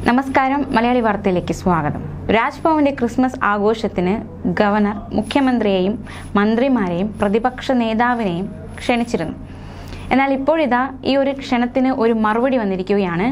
നമസ്കാരം മലയാളി വാർത്തയിലേക്ക് സ്വാഗതം രാജ്ഭവന്റെ ക്രിസ്മസ് ആഘോഷത്തിന് ഗവർണർ മുഖ്യമന്ത്രിയെയും മന്ത്രിമാരെയും പ്രതിപക്ഷ നേതാവിനെയും ക്ഷണിച്ചിരുന്നു എന്നാൽ ഇപ്പോഴിതാ ഈ ഒരു ക്ഷണത്തിന് ഒരു മറുപടി വന്നിരിക്കുകയാണ്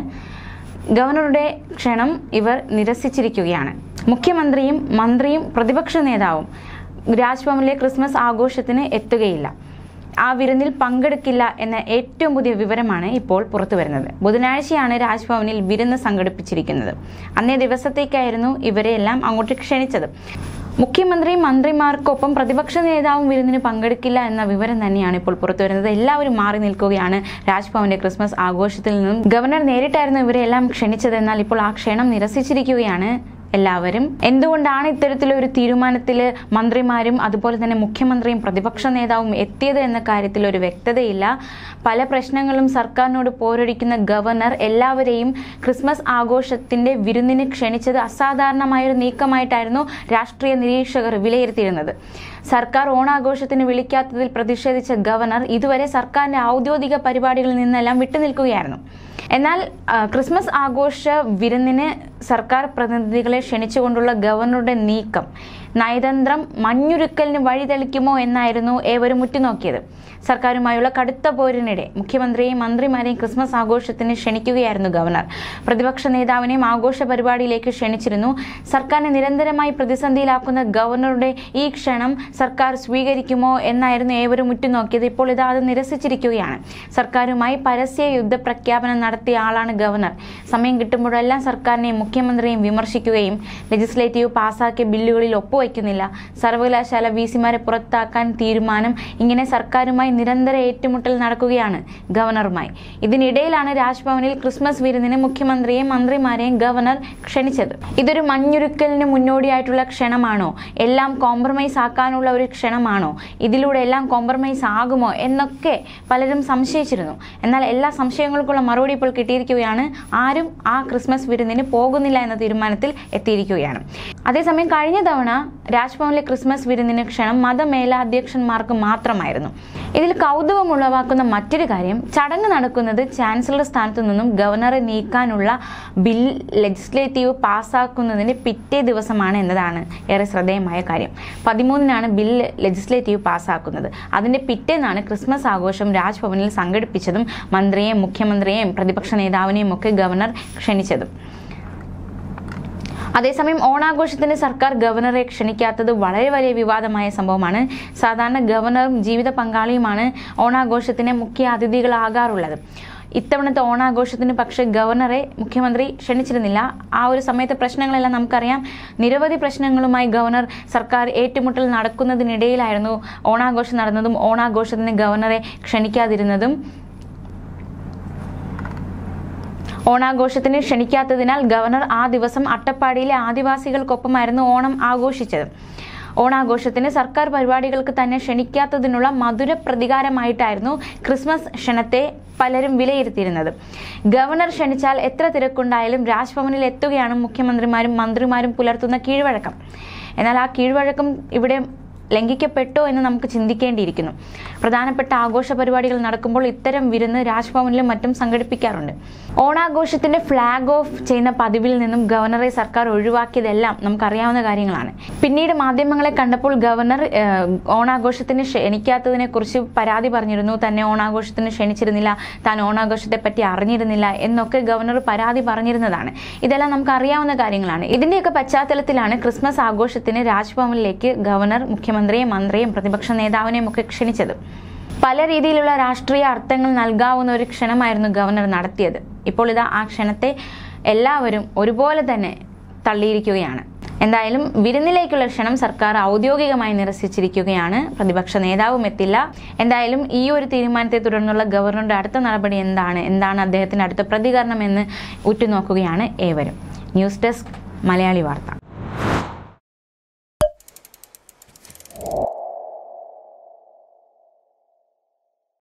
ഗവർണറുടെ ക്ഷണം ഇവർ നിരസിച്ചിരിക്കുകയാണ് മുഖ്യമന്ത്രിയും മന്ത്രിയും പ്രതിപക്ഷ നേതാവും രാജ്ഭവനിലെ ക്രിസ്മസ് ആഘോഷത്തിന് എത്തുകയില്ല ആ വിരുന്നിൽ പങ്കെടുക്കില്ല എന്ന ഏറ്റവും പുതിയ വിവരമാണ് ഇപ്പോൾ പുറത്തു വരുന്നത് ബുധനാഴ്ചയാണ് രാജ്ഭവനിൽ വിരുന്ന് സംഘടിപ്പിച്ചിരിക്കുന്നത് അന്നേ ദിവസത്തേക്കായിരുന്നു ഇവരെ എല്ലാം അങ്ങോട്ട് ക്ഷണിച്ചത് മുഖ്യമന്ത്രിയും മന്ത്രിമാർക്കൊപ്പം പ്രതിപക്ഷ നേതാവും വിരുന്നിന് പങ്കെടുക്കില്ല എന്ന വിവരം തന്നെയാണ് ഇപ്പോൾ പുറത്തു വരുന്നത് എല്ലാവരും മാറി നിൽക്കുകയാണ് രാജ്ഭവന്റെ ക്രിസ്മസ് ആഘോഷത്തിൽ നിന്നും ഗവർണർ നേരിട്ടായിരുന്നു ഇവരെ എല്ലാം ക്ഷണിച്ചത് എന്നാൽ ഇപ്പോൾ ആ ക്ഷണം നിരസിച്ചിരിക്കുകയാണ് എല്ലാവരും എന്തുകൊണ്ടാണ് ഇത്തരത്തിലൊരു തീരുമാനത്തിൽ മന്ത്രിമാരും അതുപോലെ തന്നെ മുഖ്യമന്ത്രിയും പ്രതിപക്ഷ നേതാവും എത്തിയത് എന്ന കാര്യത്തിൽ ഒരു വ്യക്തതയില്ല പല പ്രശ്നങ്ങളും സർക്കാരിനോട് പോരടിക്കുന്ന ഗവർണർ എല്ലാവരെയും ക്രിസ്മസ് ആഘോഷത്തിന്റെ വിരുന്നിന് ക്ഷണിച്ചത് അസാധാരണമായൊരു നീക്കമായിട്ടായിരുന്നു രാഷ്ട്രീയ നിരീക്ഷകർ വിലയിരുത്തിയിരുന്നത് സർക്കാർ ഓണാഘോഷത്തിന് വിളിക്കാത്തതിൽ പ്രതിഷേധിച്ച ഗവർണർ ഇതുവരെ സർക്കാരിന്റെ ഔദ്യോഗിക പരിപാടികളിൽ നിന്നെല്ലാം വിട്ടുനിൽക്കുകയായിരുന്നു എന്നാൽ ആ, ക്രിസ്മസ് ആഘോഷ വിരുന്നിന് സർക്കാർ പ്രതിനിധികളെ ക്ഷണിച്ചുകൊണ്ടുള്ള ഗവർണറുടെ നീക്കം നയതന്ത്രം മഞ്ഞുരുക്കലിന് വഴിതെളിക്കുമോ എന്നായിരുന്നു ഏവരും ഉറ്റുനോക്കിയത് സർക്കാരുമായുള്ള കടുത്ത പോരിനിടെ മുഖ്യമന്ത്രിയെയും മന്ത്രിമാരെയും ക്രിസ്മസ് ആഘോഷത്തിന് ക്ഷണിക്കുകയായിരുന്നു ഗവർണർ പ്രതിപക്ഷ നേതാവിനെയും ആഘോഷ പരിപാടിയിലേക്ക് ക്ഷണിച്ചിരുന്നു സർക്കാരിനെ നിരന്തരമായി പ്രതിസന്ധിയിലാക്കുന്ന ഗവർണറുടെ ഈ ക്ഷണം സർക്കാർ സ്വീകരിക്കുമോ എന്നായിരുന്നു ഏവരും ഉറ്റുനോക്കിയത് ഇപ്പോൾ ഇത് അത് നിരസിച്ചിരിക്കുകയാണ് സർക്കാരുമായി പരസ്യ യുദ്ധപ്രഖ്യാപനം നടത്തിയ ആളാണ് ഗവർണർ സമയം കിട്ടുമ്പോഴെല്ലാം സർക്കാരിനെയും മുഖ്യമന്ത്രിയെയും വിമർശിക്കുകയും ലെജിസ്ലേറ്റീവ് പാസാക്കിയ ബില്ലുകളിൽ ഒപ്പുവയ്ക്കുന്നില്ല സർവകലാശാല വി സിമാരെ പുറത്താക്കാൻ തീരുമാനം ഇങ്ങനെ സർക്കാരുമായി നിരന്തര ഏറ്റുമുട്ടൽ നടക്കുകയാണ് ഗവർണറുമായി ഇതിനിടയിലാണ് രാജ്ഭവനിൽ ക്രിസ്മസ് വിരുന്നിന് മുഖ്യമന്ത്രിയെയും മന്ത്രിമാരെയും ഗവർണർ ക്ഷണിച്ചത് ഇതൊരു മഞ്ഞുരുക്കലിന് മുന്നോടിയായിട്ടുള്ള ക്ഷണമാണോ എല്ലാം കോംപ്രമൈസ് ആക്കാനുള്ള ഒരു ക്ഷണമാണോ ഇതിലൂടെ എല്ലാം കോംപ്രമൈസ് ആകുമോ എന്നൊക്കെ പലരും സംശയിച്ചിരുന്നു എന്നാൽ എല്ലാ സംശയങ്ങൾക്കുള്ള മറുപടി ഇപ്പോൾ കിട്ടിയിരിക്കുകയാണ് ആരും ആ ക്രിസ്മസ് വിരുന്നിന് പോകുന്നില്ല എന്ന തീരുമാനത്തിൽ എത്തിയിരിക്കുകയാണ് അതേസമയം കഴിഞ്ഞ തവണ രാജ്ഭവനിലെ ക്രിസ്മസ് വിരുന്നിന് ക്ഷണം മതമേലാധ്യക്ഷന്മാർക്ക് മാത്രമായിരുന്നു ഇതിൽ കൗതുകം ഉളവാക്കുന്ന മറ്റൊരു കാര്യം ചടങ്ങ് നടക്കുന്നത് ചാൻസലർ സ്ഥാനത്തു നിന്നും ഗവർണറെ നീക്കാനുള്ള ബിൽ ലെജിസ്ലേറ്റീവ് പാസ്സാക്കുന്നതിന്റെ പിറ്റേ ദിവസമാണ് എന്നതാണ് ഏറെ ശ്രദ്ധേയമായ കാര്യം പതിമൂന്നിനാണ് ബിൽ ലെജിസ്ലേറ്റീവ് പാസ്സാക്കുന്നത് അതിന്റെ പിറ്റേന്നാണ് ക്രിസ്മസ് ആഘോഷം രാജ്ഭവനിൽ സംഘടിപ്പിച്ചതും മന്ത്രിയെയും മുഖ്യമന്ത്രിയെയും പ്രതിപക്ഷ നേതാവിനെയും ഒക്കെ ഗവർണർ ക്ഷണിച്ചതും അതേസമയം ഓണാഘോഷത്തിന് സർക്കാർ ഗവർണറെ ക്ഷണിക്കാത്തത് വളരെ വലിയ വിവാദമായ സംഭവമാണ് സാധാരണ ഗവർണറും ജീവിത പങ്കാളിയുമാണ് ഓണാഘോഷത്തിന് മുഖ്യ അതിഥികളാകാറുള്ളത് ഇത്തവണത്തെ ഓണാഘോഷത്തിന് പക്ഷേ ഗവർണറെ മുഖ്യമന്ത്രി ക്ഷണിച്ചിരുന്നില്ല ആ ഒരു സമയത്തെ പ്രശ്നങ്ങളെല്ലാം നമുക്കറിയാം നിരവധി പ്രശ്നങ്ങളുമായി ഗവർണർ സർക്കാർ ഏറ്റുമുട്ടൽ നടക്കുന്നതിനിടയിലായിരുന്നു ഓണാഘോഷം നടന്നതും ഓണാഘോഷത്തിന് ഗവർണറെ ക്ഷണിക്കാതിരുന്നതും ഓണാഘോഷത്തിന് ക്ഷണിക്കാത്തതിനാൽ ഗവർണർ ആ ദിവസം അട്ടപ്പാടിയിലെ ആദിവാസികൾക്കൊപ്പമായിരുന്നു ഓണം ആഘോഷിച്ചത് ഓണാഘോഷത്തിന് സർക്കാർ പരിപാടികൾക്ക് തന്നെ ക്ഷണിക്കാത്തതിനുള്ള മധുര പ്രതികാരമായിട്ടായിരുന്നു ക്രിസ്മസ് ക്ഷണത്തെ പലരും വിലയിരുത്തിയിരുന്നത് ഗവർണർ ക്ഷണിച്ചാൽ എത്ര തിരക്കുണ്ടായാലും രാജ്ഭവനിൽ എത്തുകയാണ് മുഖ്യമന്ത്രിമാരും മന്ത്രിമാരും പുലർത്തുന്ന കീഴ്വഴക്കം എന്നാൽ ആ കീഴ്വഴക്കം ഇവിടെ ലംഘിക്കപ്പെട്ടോ എന്ന് നമുക്ക് ചിന്തിക്കേണ്ടിയിരിക്കുന്നു പ്രധാനപ്പെട്ട ആഘോഷ പരിപാടികൾ നടക്കുമ്പോൾ ഇത്തരം വിരുന്ന് രാജ്ഭവനിലും മറ്റും സംഘടിപ്പിക്കാറുണ്ട് ഓണാഘോഷത്തിന്റെ ഫ്ലാഗ് ഓഫ് ചെയ്യുന്ന പതിവിൽ നിന്നും ഗവർണറെ സർക്കാർ ഒഴിവാക്കിയതെല്ലാം നമുക്കറിയാവുന്ന കാര്യങ്ങളാണ് പിന്നീട് മാധ്യമങ്ങളെ കണ്ടപ്പോൾ ഗവർണർ ഏഹ്, ഓണാഘോഷത്തിന് ക്ഷണിക്കാത്തതിനെ കുറിച്ച് പരാതി പറഞ്ഞിരുന്നു തന്നെ ഓണാഘോഷത്തിന് ക്ഷണിച്ചിരുന്നില്ല താൻ ഓണാഘോഷത്തെ പറ്റി അറിഞ്ഞിരുന്നില്ല എന്നൊക്കെ ഗവർണർ പരാതി പറഞ്ഞിരുന്നതാണ് ഇതെല്ലാം നമുക്ക് അറിയാവുന്ന കാര്യങ്ങളാണ് ഇതിന്റെയൊക്കെ പശ്ചാത്തലത്തിലാണ് ക്രിസ്മസ് ആഘോഷത്തിന് രാജ്ഭവനിലേക്ക് ഗവർണർ മുഖ്യമന്ത്രിയെയും മന്ത്രിയെയും പ്രതിപക്ഷ നേതാവിനെയും ഒക്കെ ക്ഷണിച്ചത് പല രീതിയിലുള്ള രാഷ്ട്രീയ അർത്ഥങ്ങൾ നൽകാവുന്ന ഒരു ക്ഷണമായിരുന്നു ഗവർണർ നടത്തിയത് ഇപ്പോൾ ഇതാ ആ ക്ഷണത്തെ എല്ലാവരും ഒരുപോലെ തന്നെ തള്ളിയിരിക്കുകയാണ് എന്തായാലും വിരുന്നിലേക്കുള്ള ക്ഷണം സർക്കാർ ഔദ്യോഗികമായി നിരസിച്ചിരിക്കുകയാണ് പ്രതിപക്ഷ നേതാവും എത്തില്ല എന്തായാലും ഈ ഒരു തീരുമാനത്തെ തുടർന്നുള്ള ഗവർണറുടെ അടുത്ത നടപടി എന്താണ് എന്താണ് അദ്ദേഹത്തിന്റെ അടുത്ത പ്രതികരണം എന്ന് ഉറ്റുനോക്കുകയാണ് ഏവരും ന്യൂസ് ഡെസ്ക് മലയാളി വാർത്ത